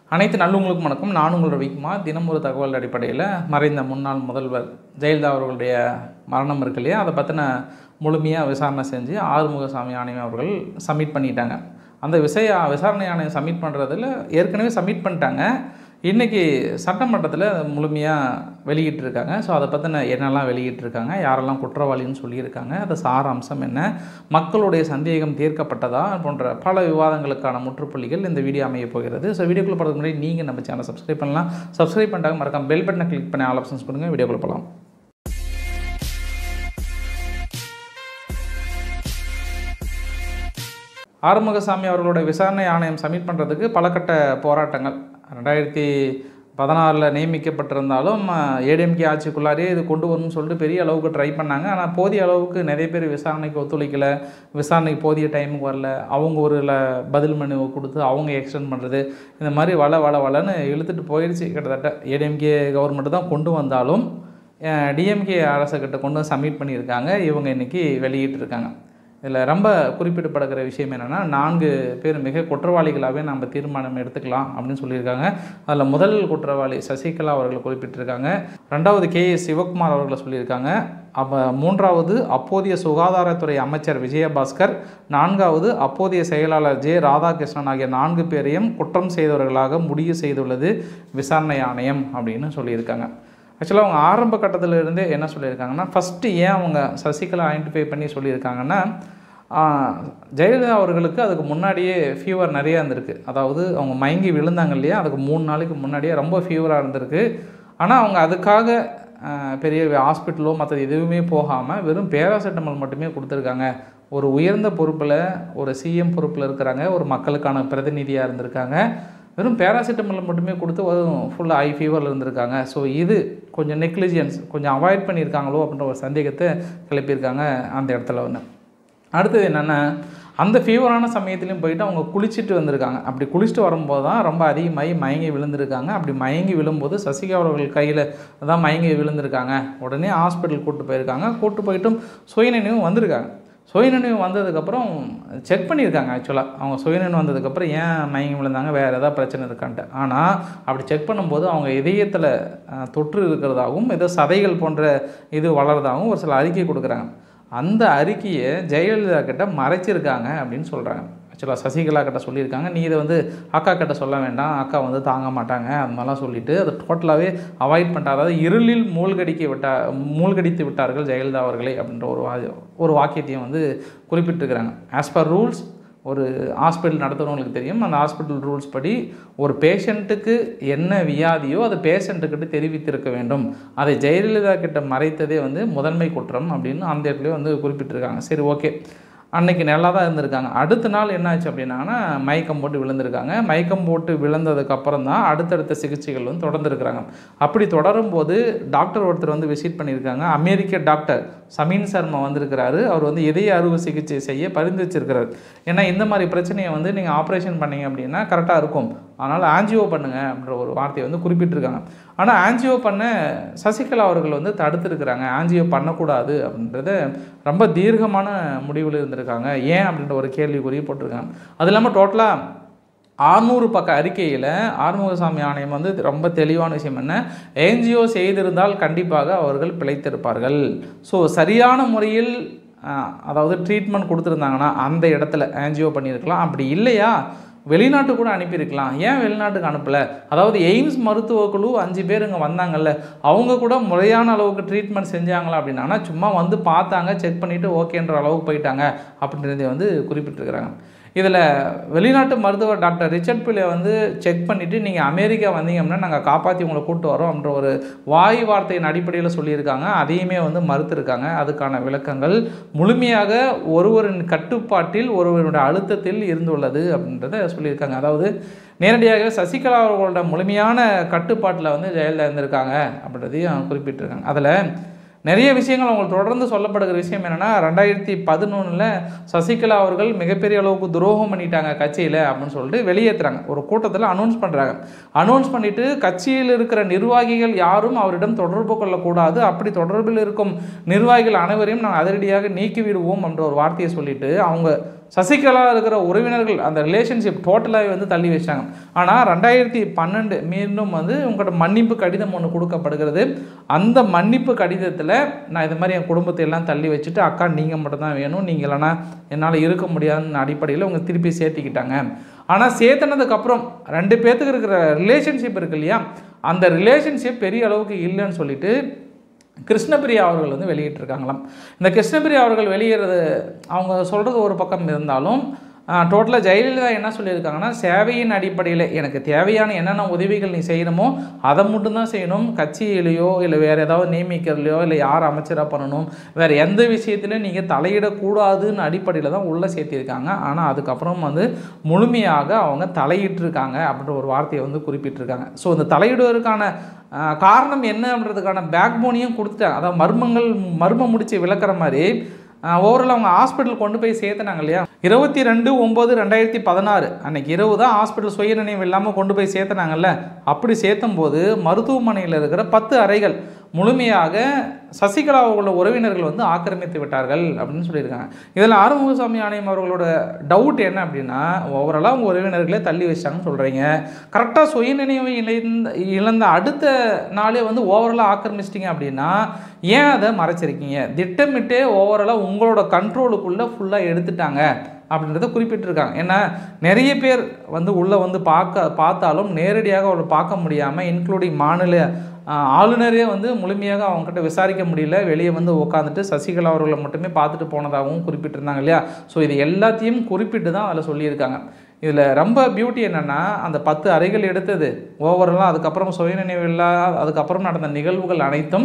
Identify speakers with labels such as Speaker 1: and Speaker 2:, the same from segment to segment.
Speaker 1: அனைத்து நல்லவங்களுக்கும் வணக்கம் நான் உங்கள் ரவிக்குமா தினம் ஒரு தகவல் அடிப்படையில் மறைந்த முன்னாள் முதல்வர் ஜெயலலிதா அவர்களுடைய மரணம் இருக்கு இல்லையா அதை பற்றின முழுமையாக விசாரணை செஞ்சு ஆறுமுகசாமி ஆணையம் அவர்கள் சப்மிட் பண்ணிட்டாங்க அந்த விஷய விசாரணை ஆணையம் சப்மிட் பண்ணுறதுல ஏற்கனவே சப்மிட் பண்ணிட்டாங்க இன்றைக்கி சட்டமன்றத்தில் முழுமையாக வெளியிட்டிருக்காங்க ஸோ அதை பற்றின என்னெல்லாம் வெளியிட்டிருக்காங்க யாரெல்லாம் குற்றவாளின்னு சொல்லியிருக்காங்க அது சார அம்சம் என்ன மக்களுடைய சந்தேகம் தீர்க்கப்பட்டதா போன்ற பல விவாதங்களுக்கான முற்றுப்புள்ளிகள் இந்த வீடியோ அமைய போகிறது ஸோ வீடியோக்குள்ள போகிறதுக்கு முன்னாடி நீங்கள் நம்ம சேனல் சப்ஸ்கிரைப் பண்ணலாம் சப்ஸ்கிரைப் பண்ணிட்டாங்க மறக்காம பெல் பட்டனை கிளிக் பண்ணி ஆல் ஆப்ஷன்ஸ் கொடுங்க வீடியோக்குள்ள போகலாம் ஆறுமுகசாமி அவர்களுடைய விசாரணை ஆணையம் சப்மிட் பண்ணுறதுக்கு பல கட்ட போராட்டங்கள் ரெண்டாயிரத்தி பதினாறில் நியமிக்கப்பட்டிருந்தாலும் ஏடிஎம்கே ஆட்சிக்குள்ளாரே இது கொண்டு வரணும்னு சொல்லிட்டு பெரிய அளவுக்கு ட்ரை பண்ணாங்க ஆனால் போதிய அளவுக்கு நிறைய பேர் விசாரணைக்கு ஒத்துழைக்கலை விசாரணைக்கு போதிய டைமுக்கு வரல அவங்க ஒரு ல பதில் மனுவை கொடுத்து அவங்க எக்ஸ்டெண்ட் பண்ணுறது இந்த மாதிரி வள வள வளன்னு இழுத்துட்டு போயிடுச்சு கிட்டத்தட்ட ஏடிஎம்கே கவர்மெண்ட் தான் கொண்டு வந்தாலும் டிஎம்கே அரசுக்கிட்ட கொண்டு வந்து சப்மிட் பண்ணியிருக்காங்க இவங்க இன்றைக்கி வெளியிட்டிருக்காங்க இதில் ரொம்ப குறிப்பிடப்படுகிற விஷயம் என்னென்னா நான்கு பேர் மிக குற்றவாளிகளாகவே நம்ம தீர்மானம் எடுத்துக்கலாம் அப்படின்னு சொல்லியிருக்காங்க அதில் முதல் குற்றவாளி சசிகலா அவர்களை குறிப்பிட்டிருக்காங்க ரெண்டாவது கே எஸ் சிவகுமார் அவர்களை சொல்லியிருக்காங்க அப்போ மூன்றாவது அப்போதைய சுகாதாரத்துறை அமைச்சர் விஜயபாஸ்கர் நான்காவது அப்போதைய செயலாளர் ஜே ராதாகிருஷ்ணன் ஆகிய நான்கு பேரையும் குற்றம் செய்தவர்களாக முடிவு செய்துள்ளது விசாரணை ஆணையம் அப்படின்னு சொல்லியிருக்காங்க ஆக்சுவலாக அவங்க ஆரம்ப கட்டத்தில் இருந்தே என்ன சொல்லியிருக்காங்கன்னா ஃபஸ்ட்டு ஏன் அவங்க சசிகலா ஐடென்டிஃபை பண்ணி சொல்லியிருக்காங்கன்னா ஜெயலலிதா அவர்களுக்கு அதுக்கு முன்னாடியே ஃபீவர் நிறையா இருந்திருக்கு அதாவது அவங்க மயங்கி விழுந்தாங்க இல்லையா அதுக்கு மூணு நாளைக்கு முன்னாடியே ரொம்ப ஃபீவராக இருந்திருக்கு ஆனால் அவங்க அதுக்காக பெரிய ஹாஸ்பிட்டலோ மற்ற எதுவுமே போகாமல் வெறும் பேராசிட்டமால் மட்டுமே கொடுத்துருக்காங்க ஒரு உயர்ந்த பொறுப்பில் ஒரு சிஎம் பொறுப்பில் இருக்கிறாங்க ஒரு மக்களுக்கான பிரதிநிதியாக இருந்திருக்காங்க வெறும் பேராசிட்டமால் மட்டுமே கொடுத்து ஃபுல்லாக ஐ ஃபீவரில் இருந்திருக்காங்க ஸோ இது கொஞ்சம் நெக்லிஜியன்ஸ் கொஞ்சம் அவாய்ட் பண்ணியிருக்காங்களோ அப்படின்ற ஒரு சந்தேகத்தை கிளப்பியிருக்காங்க அந்த இடத்துல ஒன்று அடுத்தது என்னென்னா அந்த ஃபீவரான சமயத்துலையும் போயிட்டு அவங்க குளிச்சுட்டு வந்திருக்காங்க அப்படி குளிச்சுட்டு வரும்போது தான் ரொம்ப அதிகமாகி மயங்கி விழுந்திருக்காங்க அப்படி மயங்கி விழும்போது சசிகா அவர்கள் கையில் தான் மயங்கி விழுந்திருக்காங்க உடனே ஹாஸ்பிட்டல் கூப்பிட்டு போயிருக்காங்க கூப்பிட்டு போயிட்டும் சுயநினைவும் வந்திருக்காங்க சுயநினைவு வந்ததுக்கப்புறம் செக் பண்ணியிருக்காங்க ஆக்சுவலாக அவங்க சுயநினைவு வந்ததுக்கப்புறம் ஏன் மயங்கி விழுந்தாங்க வேறு ஏதாவது பிரச்சனை இருக்கான்ட்டு ஆனால் அப்படி செக் பண்ணும்போது அவங்க இதயத்தில் தொற்று இருக்கிறதாகவும் ஏதோ சதைகள் போன்ற இது வளர்றதாகவும் ஒரு சில அறிக்கை கொடுக்குறாங்க அந்த அறிக்கையை ஜெயலலிதா கிட்ட மறைச்சிருக்காங்க அப்படின்னு சொல்கிறாங்க ஆக்சுவலாக சசிகலா கிட்ட சொல்லியிருக்காங்க நீ இதை வந்து அக்கா கிட்ட சொல்ல வேண்டாம் அக்கா வந்து தாங்க மாட்டாங்க அந்த மாதிரிலாம் சொல்லிட்டு அதை டோட்டலாகவே அவாய்ட் பண்ணிட்டார் அதாவது இருளில் மூழ்கடிக்க விட்டா மூழ்கடித்து விட்டார்கள் ஜெயலலிதா அவர்களை அப்படின்ற ஒரு வா ஒரு வாக்கியத்தையும் வந்து குறிப்பிட்டிருக்கிறாங்க ஆஸ் பர் ரூல்ஸ் ஒரு ஹாஸ்பிட்டல் நடத்துகிறவங்களுக்கு தெரியும் அந்த ஹாஸ்பிட்டல் ரூல்ஸ் படி ஒரு பேஷண்ட்டுக்கு என்ன வியாதியோ அதை பேஷண்ட்டுக்கிட்ட தெரிவித்திருக்க வேண்டும் அதை ஜெயலலிதா கிட்ட மறைத்ததே வந்து முதன்மை குற்றம் அப்படின்னு அந்த இடத்துலேயே வந்து குறிப்பிட்டிருக்காங்க சரி ஓகே அன்னைக்கு நல்லா தான் இருந்திருக்காங்க அடுத்த நாள் என்னாச்சு அப்படின்னா மயக்கம் போட்டு விழுந்திருக்காங்க மயக்கம் போட்டு விழுந்ததுக்கப்புறம் தான் அடுத்தடுத்த சிகிச்சைகள் வந்து தொடர்ந்துருக்குறாங்க அப்படி தொடரும்போது டாக்டர் ஒருத்தர் வந்து விசிட் பண்ணியிருக்காங்க அமெரிக்க டாக்டர் சமீன் சர்மா வந்திருக்கிறாரு அவர் வந்து இதய அறுவை சிகிச்சை செய்ய பரிந்துரைச்சிருக்கிறார் ஏன்னா இந்த மாதிரி பிரச்சனையை வந்து நீங்கள் ஆப்ரேஷன் பண்ணீங்க அப்படின்னா கரெக்டாக இருக்கும் அதனால் ஆன்ஜிஓ பண்ணுங்கள் அப்படின்ற ஒரு வார்த்தையை வந்து குறிப்பிட்டிருக்காங்க ஆனால் ஆன்ஜிஓ பண்ண சசிகலா அவர்கள் வந்து தடுத்துருக்குறாங்க ஆன்ஜிஓ பண்ணக்கூடாது அப்படின்றது ரொம்ப தீர்க்கமான முடிவில் இருந்திருக்காங்க ஏன் அப்படின்ற ஒரு கேள்விக்குறி போட்டிருக்காங்க அது இல்லாமல் டோட்டலாக ஆறுநூறு பக்க அறிக்கையில் ஆறுமுகசாமி ஆணையம் வந்து ரொம்ப தெளிவான விஷயம் என்ன ஏன்ஜிஓ செய்திருந்தால் கண்டிப்பாக அவர்கள் பிழைத்திருப்பார்கள் ஸோ சரியான முறையில் அதாவது ட்ரீட்மெண்ட் கொடுத்துருந்தாங்கன்னா அந்த இடத்துல ஆன்ஜிஓ பண்ணியிருக்கலாம் அப்படி இல்லையா வெளிநாட்டு கூட அனுப்பியிருக்கலாம் ஏன் வெளிநாட்டுக்கு அனுப்பலை அதாவது எய்ம்ஸ் மருத்துவ குழு அஞ்சு பேர் இங்கே வந்தாங்கல்ல அவங்க கூட முறையான அளவுக்கு ட்ரீட்மெண்ட் செஞ்சாங்களா அப்படின்னா சும்மா வந்து பார்த்தாங்க செக் பண்ணிவிட்டு ஓகேன்ற அளவுக்கு போயிட்டாங்க அப்படின்றதை வந்து குறிப்பிட்டிருக்கிறாங்க இதில் வெளிநாட்டு மருத்துவர் டாக்டர் ரிச்சர்ட் பிள்ளை வந்து செக் பண்ணிவிட்டு நீங்கள் அமெரிக்கா வந்தீங்க அப்படின்னா நாங்கள் காப்பாற்றி உங்களை கூப்பிட்டு வரோம் அப்படின்ற ஒரு வாய் வார்த்தையின் அடிப்படையில் சொல்லியிருக்காங்க அதையுமே வந்து மறுத்துருக்காங்க அதுக்கான விளக்கங்கள் முழுமையாக ஒருவரின் கட்டுப்பாட்டில் ஒருவருடைய அழுத்தத்தில் இருந்துள்ளது அப்படின்றத சொல்லியிருக்காங்க அதாவது நேரடியாக சசிகலா அவர்களோட முழுமையான கட்டுப்பாட்டில் வந்து ஜெயலலிதா இருந்திருக்காங்க அப்படின்றதையும் குறிப்பிட்டிருக்காங்க அதில் நிறைய விஷயங்கள் அவங்களுக்கு தொடர்ந்து சொல்லப்படுகிற விஷயம் என்னென்னா ரெண்டாயிரத்தி பதினொன்றில் சசிகலா அவர்கள் மிகப்பெரிய அளவுக்கு துரோகம் பண்ணிட்டாங்க கட்சியில் அப்படின்னு சொல்லிட்டு வெளியேற்றுறாங்க ஒரு கூட்டத்தில் அனௌன்ஸ் பண்ணுறாங்க அனௌன்ஸ் பண்ணிவிட்டு கட்சியில் இருக்கிற நிர்வாகிகள் யாரும் அவரிடம் தொடர்பு கொள்ளக்கூடாது அப்படி தொடர்பில் இருக்கும் நிர்வாகிகள் அனைவரையும் நாங்கள் அதிரடியாக நீக்கி விடுவோம் என்ற ஒரு வார்த்தையை சொல்லிட்டு அவங்க சசிகலா இருக்கிற உறவினர்கள் அந்த ரிலேஷன்ஷிப் டோட்டலாகவே வந்து தள்ளி வச்சிட்டாங்க ஆனால் ரெண்டாயிரத்தி பன்னெண்டு மீண்டும் வந்து உங்கள்கிட்ட மன்னிப்பு கடிதம் ஒன்று கொடுக்கப்படுகிறது அந்த மன்னிப்பு கடிதத்தில் நான் இது மாதிரி என் குடும்பத்தை எல்லாம் தள்ளி வச்சுட்டு அக்கா நீங்கள் மட்டும் தான் வேணும் நீங்கள் இல்லைனா என்னால் இருக்க முடியாதுன்னு அடிப்படையில் உங்க திருப்பி சேர்த்திக்கிட்டாங்க ஆனால் சேர்த்துனதுக்கப்புறம் ரெண்டு பேர்த்துக்கு இருக்கிற ரிலேஷன்ஷிப் இருக்கு இல்லையா அந்த ரிலேஷன்ஷிப் பெரிய அளவுக்கு இல்லைன்னு சொல்லிட்டு கிருஷ்ணபிரியா அவர்கள் வந்து வெளியிட்டிருக்காங்களாம் இந்த கிருஷ்ணபிரியா அவர்கள் வெளியிடுறது அவங்க சொல்கிறது ஒரு பக்கம் இருந்தாலும் டோட்டலாக ஜெயலலிதா என்ன சொல்லியிருக்காங்கன்னா சேவையின் அடிப்படையில் எனக்கு தேவையான என்னென்ன உதவிகள் நீ செய்யணுமோ அதை மட்டும்தான் செய்யணும் கட்சியிலையோ இல்லை வேறு ஏதாவது நியமிக்கிறதுலையோ இல்லை யார் அமைச்சராக பண்ணணும் வேறு எந்த விஷயத்துலையும் நீங்கள் தலையிடக்கூடாதுன்னு அடிப்படையில் தான் உள்ளே சேர்த்திருக்காங்க ஆனால் அதுக்கப்புறம் வந்து முழுமையாக அவங்க தலையிட்டிருக்காங்க அப்படின்ற ஒரு வார்த்தையை வந்து குறிப்பிட்டிருக்காங்க ஸோ இந்த தலையிடுவதற்கான ஆஹ், காரணம் என்ன அப்படின்றதுக்கான பேக் போனையும் கொடுத்துட்டாங்க அதாவது மர்மங்கள் மர்மம் முடிச்சு விளக்குற மாதிரி ஓவரால் அவங்க ஹாஸ்பிட்டல் கொண்டு போய் சேர்த்துனாங்க இல்லையா இருபத்தி ரெண்டு ஒம்பது ரெண்டாயிரத்தி பதினாறு அன்னைக்கு இரவு தான் ஹாஸ்பிட்டல் சுயநினைவு இல்லாமல் கொண்டு போய் சேர்த்துனாங்கல்ல அப்படி சேர்த்தும் போது மருத்துவமனையில் இருக்கிற பத்து அறைகள் முழுமையாக சசிகலா அவர்களோட உறவினர்கள் வந்து ஆக்கிரமித்து விட்டார்கள் அப்படின்னு சொல்லியிருக்காங்க இதில் ஆறுமுகசாமி ஆணையம் அவர்களோட டவுட் என்ன அப்படின்னா ஓவராலாக அவங்க உறவினர்களே தள்ளி வச்சிட்டாங்கன்னு சொல்கிறீங்க கரெக்டாக சுயநினைவு இழந்த இழந்த அடுத்த நாளே வந்து ஓவராலாக ஆக்கிரமிச்சிட்டிங்க அப்படின்னா ஏன் அதை மறைச்சிருக்கீங்க திட்டமிட்டே ஓவராலாக உங்களோட கண்ட்ரோலுக்குள்ளே ஃபுல்லாக எடுத்துட்டாங்க அப்படின்றத குறிப்பிட்டிருக்காங்க ஏன்னா நிறைய பேர் வந்து உள்ளே வந்து பார்க்க பார்த்தாலும் நேரடியாக அவரை பார்க்க முடியாமல் இன்க்ளூடிங் மாநில ஆஹ், ஆளுநரே வந்து முழுமையாக அவங்ககிட்ட விசாரிக்க முடியல வெளியே வந்து உட்காந்துட்டு சசிகலா அவர்களை மட்டுமே பார்த்துட்டு போனதாகவும் குறிப்பிட்டிருந்தாங்க இல்லையா ஸோ இது எல்லாத்தையும் குறிப்பிட்டு தான் அதில் சொல்லியிருக்காங்க இதில் ரொம்ப பியூட்டி என்னென்னா அந்த பத்து அறைகள் எடுத்தது ஓவரெல்லாம் அதுக்கப்புறம் சுயநினைவு இல்லா அதுக்கப்புறம் நடந்த நிகழ்வுகள் அனைத்தும்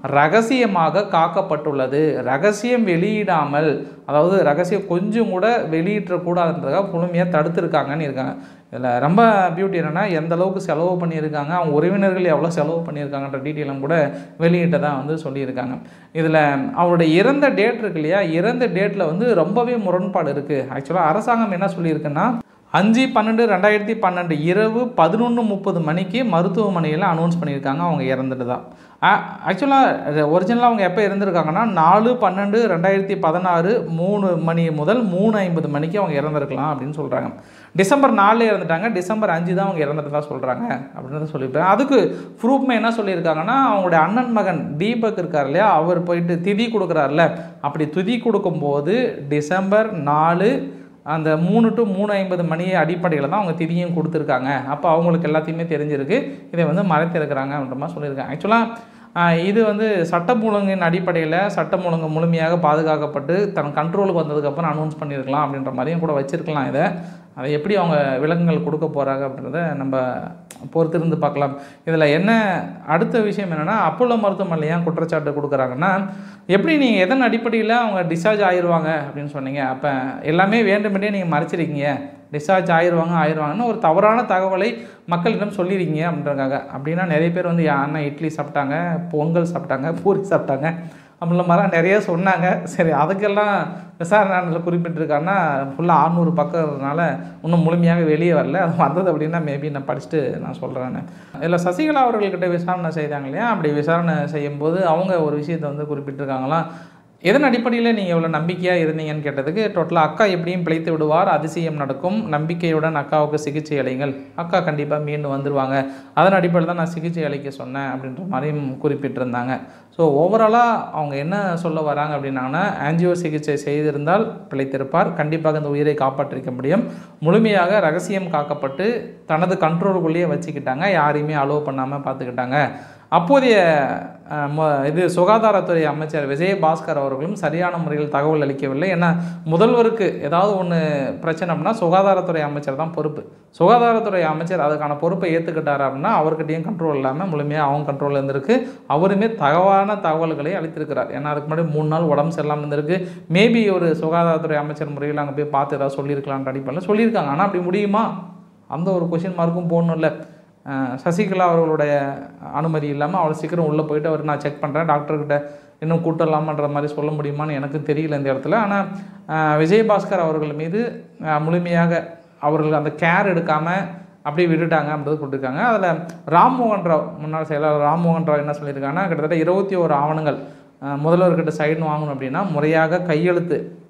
Speaker 1: ரகசியமாக காக்கப்பட்டுள்ளது ரகசியம் வெளியிடாமல் அதாவது ரகசியம் கொஞ்சம் கூட வெளியிட்டக்கூடாதுன்றதுக்காக முழுமையாக தடுத்திருக்காங்கன்னு இருக்காங்க இதில் ரொம்ப பியூட்டி என்னென்னா எந்த அளவுக்கு செலவு பண்ணியிருக்காங்க அவங்க உறவினர்கள் எவ்வளோ செலவு பண்ணியிருக்காங்கன்ற டீட்டெயிலும் கூட வெளியிட்டதாக வந்து சொல்லியிருக்காங்க இதில் அவருடைய இறந்த டேட் இருக்கு இல்லையா இறந்த டேட்டில் வந்து ரொம்பவே முரண்பாடு இருக்குது ஆக்சுவலாக அரசாங்கம் என்ன சொல்லியிருக்குன்னா அஞ்சு பன்னெண்டு ரெண்டாயிரத்தி பன்னெண்டு இரவு பதினொன்று முப்பது மணிக்கு மருத்துவமனையில் அனௌன்ஸ் பண்ணியிருக்காங்க அவங்க இறந்துட்டு தான் ஆக்சுவலாக ஒரிஜினலாக அவங்க எப்போ இறந்துருக்காங்கன்னா நாலு பன்னெண்டு ரெண்டாயிரத்தி பதினாறு மூணு மணி முதல் மூணு ஐம்பது மணிக்கு அவங்க இறந்துருக்கலாம் அப்படின்னு சொல்கிறாங்க டிசம்பர் நாலில் இறந்துட்டாங்க டிசம்பர் அஞ்சு தான் அவங்க இறந்துட்டு தான் சொல்கிறாங்க அப்படின்னு சொல்லியிருக்காங்க அதுக்கு ப்ரூஃப்மே என்ன சொல்லியிருக்காங்கன்னா அவங்களுடைய அண்ணன் மகன் தீபக் இருக்கார் இல்லையா அவர் போயிட்டு திதி கொடுக்குறாருல அப்படி திதி கொடுக்கும்போது டிசம்பர் நாலு அந்த மூணு டு மூணு ஐம்பது மணி அடிப்படையில் தான் அவங்க திதியும் கொடுத்துருக்காங்க அப்போ அவங்களுக்கு எல்லாத்தையுமே தெரிஞ்சிருக்கு இதை வந்து மறைத்திருக்கிறாங்க அப்படின்ற மாதிரி சொல்லியிருக்காங்க ஆக்சுவலாக இது வந்து சட்டம் ஒழுங்கின் அடிப்படையில் சட்டம் ஒழுங்கு முழுமையாக பாதுகாக்கப்பட்டு தன் கண்ட்ரோலுக்கு வந்ததுக்கப்புறம் அனௌன்ஸ் பண்ணியிருக்கலாம் அப்படின்ற மாதிரியும் கூட வச்சுருக்கலாம் இதை அதை எப்படி அவங்க விளக்கங்கள் கொடுக்க போகிறாங்க அப்படின்றத நம்ம பொறுத்திருந்து பார்க்கலாம் இதில் என்ன அடுத்த விஷயம் என்னென்னா அப்போலோ மருத்துவமனையில் ஏன் குற்றச்சாட்டு கொடுக்குறாங்கன்னா எப்படி நீங்கள் எதன் அடிப்படையில் அவங்க டிஸ்சார்ஜ் ஆயிடுவாங்க அப்படின்னு சொன்னீங்க அப்போ எல்லாமே வேண்டுமென்றே நீங்கள் மறைச்சிருக்கீங்க டிஸ்சார்ஜ் ஆயிடுவாங்க ஆயிடுவாங்கன்னு ஒரு தவறான தகவலை மக்களிடம் சொல்லியிருக்கீங்க அப்படின்றக்காக அப்படின்னா நிறைய பேர் வந்து என் அண்ணன் இட்லி சாப்பிட்டாங்க பொங்கல் சாப்பிட்டாங்க பூரி சாப்பிட்டாங்க அப்படின்ற மாதிரிலாம் நிறைய சொன்னாங்க சரி அதுக்கெல்லாம் விசாரணையில் குறிப்பிட்டிருக்காங்கன்னா ஃபுல்லாக ஆறுநூறு பக்கம்னால இன்னும் முழுமையாக வெளியே வரல அது வந்தது அப்படின்னா மேபி நான் படிச்சுட்டு நான் சொல்கிறேன் இதில் சசிகலா அவர்கள்கிட்ட விசாரணை செய்தாங்க இல்லையா அப்படி விசாரணை செய்யும்போது அவங்க ஒரு விஷயத்தை வந்து குறிப்பிட்டிருக்காங்களாம் எதன் அடிப்படையில் நீங்கள் எவ்வளோ நம்பிக்கையாக இருந்தீங்கன்னு கேட்டதுக்கு டோட்டலாக அக்கா எப்படியும் பிழைத்து விடுவார் அதிசயம் நடக்கும் நம்பிக்கையுடன் அக்காவுக்கு சிகிச்சை அளிங்கள் அக்கா கண்டிப்பாக மீண்டும் வந்துடுவாங்க அதன் அடிப்படையில் தான் நான் சிகிச்சை அளிக்க சொன்னேன் அப்படின்ற மாதிரியும் குறிப்பிட்டிருந்தாங்க ஸோ ஓவராலாக அவங்க என்ன சொல்ல வராங்க அப்படின்னாங்கன்னா ஆன்ஜியோ சிகிச்சை செய்திருந்தால் பிழைத்திருப்பார் கண்டிப்பாக இந்த உயிரை காப்பாற்றிருக்க முடியும் முழுமையாக ரகசியம் காக்கப்பட்டு தனது கண்ட்ரோலுக்குள்ளேயே வச்சுக்கிட்டாங்க யாரையுமே அலோவ் பண்ணாமல் பார்த்துக்கிட்டாங்க அப்போதைய அஹ், ம- இது சுகாதாரத்துறை அமைச்சர் விஜயபாஸ்கர் அவர்களும் சரியான முறையில் தகவல் அளிக்கவில்லை ஏன்னா முதல்வருக்கு ஏதாவது ஒன்று பிரச்சனை அப்படின்னா சுகாதாரத்துறை அமைச்சர் தான் பொறுப்பு சுகாதாரத்துறை அமைச்சர் அதுக்கான பொறுப்பை ஏற்றுக்கிட்டார் அப்படின்னா அவர்கிட்டயும் கண்ட்ரோல் இல்லாமல் முழுமையாக அவங்க கண்ட்ரோலில் இருந்திருக்கு அவருமே தகவான தகவல்களை அளித்திருக்கிறார் ஏன்னா அதுக்கு முன்னாடி மூணு நாள் உடம்பு சரியில்லாமல் இருந்திருக்கு மேபி ஒரு சுகாதாரத்துறை அமைச்சர் முறையில் அங்கே போய் பார்த்து ஏதாவது சொல்லியிருக்கலான்ற அடிப்படையில் சொல்லியிருக்காங்க ஆனால் அப்படி முடியுமா அந்த ஒரு கொஷின் மார்க்கும் போடணும்ல அஹ் சசிகலா அவர்களுடைய அனுமதி இல்லாமல் அவ்வளோ சீக்கிரம் உள்ளே போயிட்டு அவர் நான் செக் பண்ணுறேன் டாக்டர்கிட்ட இன்னும் கூட்டலாமான்ற மாதிரி சொல்ல முடியுமான்னு எனக்கு தெரியல இந்த இடத்துல ஆனால் விஜயபாஸ்கர் அவர்கள் மீது அஹ், முழுமையாக அவர்கள் அந்த கேர் எடுக்காமல் அப்படியே விட்டுட்டாங்க அப்படின்றது கொடுத்துருக்காங்க அதில் ராம்மோகன் ராவ் முன்னாள் செயலாளர் ராம்மோகன் ராவ் என்ன சொல்லியிருக்காங்கன்னா கிட்டத்தட்ட இருபத்தி ஓரு ஆவணங்கள் அஹ், முதல்வர்கிட்ட சைன் வாங்கணும் அப்படின்னா முறையாக கையெழுத்து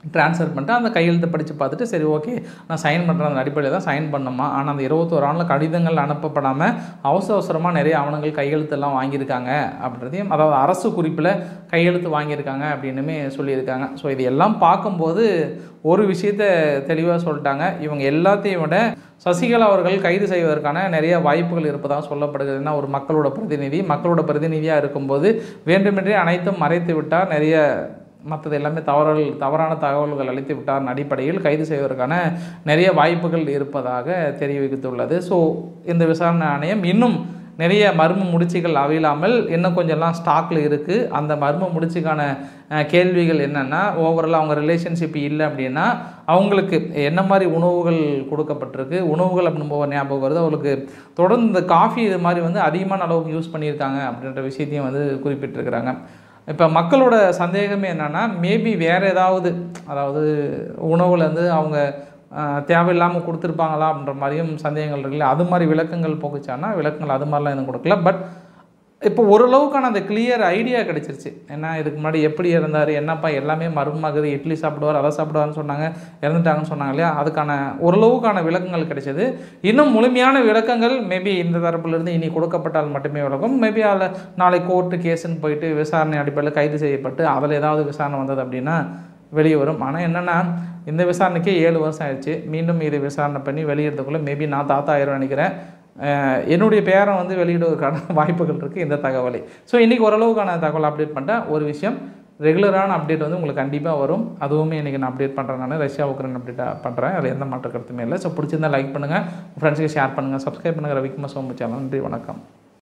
Speaker 1: ட்ரான்ஸ்ஃபர் பண்ணிட்டு அந்த கையெழுத்து படித்து பார்த்துட்டு சரி ஓகே நான் சைன் பண்ணுற அந்த அடிப்படையில் தான் சைன் பண்ணணுமா ஆனால் அந்த இருபத்தோரு ஆண்டில் கடிதங்கள் அனுப்பப்படாமல் அவசர அவசரமாக நிறைய ஆவணங்கள் கையெழுத்தெல்லாம் வாங்கியிருக்காங்க அப்படின்றதையும் அதாவது அரசு குறிப்பில் கையெழுத்து வாங்கியிருக்காங்க அப்படின்னுமே சொல்லியிருக்காங்க ஸோ இது எல்லாம் பார்க்கும்போது ஒரு விஷயத்த தெளிவாக சொல்லிட்டாங்க இவங்க எல்லாத்தையும் விட சசிகலா அவர்கள் கைது செய்வதற்கான நிறைய வாய்ப்புகள் இருப்பதாக சொல்லப்படுகிறது ஏன்னா ஒரு மக்களோட பிரதிநிதி மக்களோட பிரதிநிதியாக இருக்கும்போது வேண்டுமென்றே அனைத்தும் மறைத்து விட்டால் நிறைய மற்றது எல்லாமே தவறல் தவறான தகவல்கள் அளித்து விட்டார் அடிப்படையில் கைது செய்வதற்கான நிறைய வாய்ப்புகள் இருப்பதாக தெரிவித்துள்ளது ஸோ இந்த விசாரணை ஆணையம் இன்னும் நிறைய மர்ம முடிச்சுகள் அவையில்லாமல் இன்னும் கொஞ்சம்லாம் ஸ்டாக்கில் இருக்குது அந்த மர்ம முடிச்சுக்கான அஹ், கேள்விகள் என்னென்னா ஓவரால் அவங்க ரிலேஷன்ஷிப் இல்லை அப்படின்னா அவங்களுக்கு என்ன மாதிரி உணவுகள் கொடுக்கப்பட்டிருக்கு உணவுகள் அப்படின்னு போக ஞாபகம் வருது அவங்களுக்கு தொடர்ந்து இந்த காஃபி இது மாதிரி வந்து அதிகமான அளவுக்கு யூஸ் பண்ணியிருக்காங்க அப்படின்ற விஷயத்தையும் வந்து குறிப்பிட்டிருக்கிறாங்க இப்போ மக்களோட சந்தேகமே என்னென்னா மேபி வேறு ஏதாவது அதாவது உணவில் வந்து அவங்க ஆஹ், தேவையில்லாமல் கொடுத்துருப்பாங்களா அப்படின்ற மாதிரியும் சந்தேகங்கள் இருக்குல்ல அது மாதிரி விளக்கங்கள் போக்குச்சானா விளக்கங்கள் அது மாதிரிலாம் எதுவும் கொடுக்கல பட் இப்போ ஓரளவுக்கான அந்த கிளியர் ஐடியா கிடைச்சிருச்சு ஏன்னா இதுக்கு முன்னாடி எப்படி இருந்தார் என்னப்பா எல்லாமே மர்மமாகுது இட்லி சாப்பிடுவார் அதை சாப்பிடுவார்னு சொன்னாங்க இறந்துட்டாங்கன்னு சொன்னாங்க இல்லையா அதுக்கான ஓரளவுக்கான விளக்கங்கள் கிடைச்சது இன்னும் முழுமையான விளக்கங்கள் மேபி இந்த தரப்புலேருந்து இனி கொடுக்கப்பட்டால் மட்டுமே விளக்கும் மேபி அதில் நாளை கோர்ட்டு கேஸுன்னு போயிட்டு விசாரணை அடிப்படையில் கைது செய்யப்பட்டு அதில் ஏதாவது விசாரணை வந்தது அப்படின்னா வெளியே வரும் ஆனால் என்னென்னா இந்த விசாரணைக்கே ஏழு வருஷம் ஆயிடுச்சு மீண்டும் இது விசாரணை பண்ணி வெளியிடறதுக்குள்ளே மேபி நான் தாத்தா ஆயிரம் நினைக்கிறேன் அஹ் என்னுடைய பேரை வந்து வெளியிடுவதற்கான வாய்ப்புகள் இருக்குது இந்த தகவலை ஸோ இன்றைக்கி ஓரளவுக்கான தகவல் அப்டேட் பண்ணிட்டேன் ஒரு விஷயம் ரெகுலரான அப்டேட் வந்து உங்களுக்கு கண்டிப்பாக வரும் அதுவுமே இன்றைக்கி நான் அப்டேட் பண்ணுறேன் நான் ரஷ்யா உக்ரைன் அப்டேட் பண்ணுறேன் அதில் எந்த மாற்ற கருத்துமே இல்லை ஸோ பிடிச்சிருந்தா லைக் பண்ணுங்கள் ஃப்ரெண்ட்ஸுக்கு ஷேர் பண்ணுங்கள் சப்ஸ்கிரைப் பண்ணுங்கள் ரவிக்குமார் சோமு சேனல் நன்றி வணக்கம்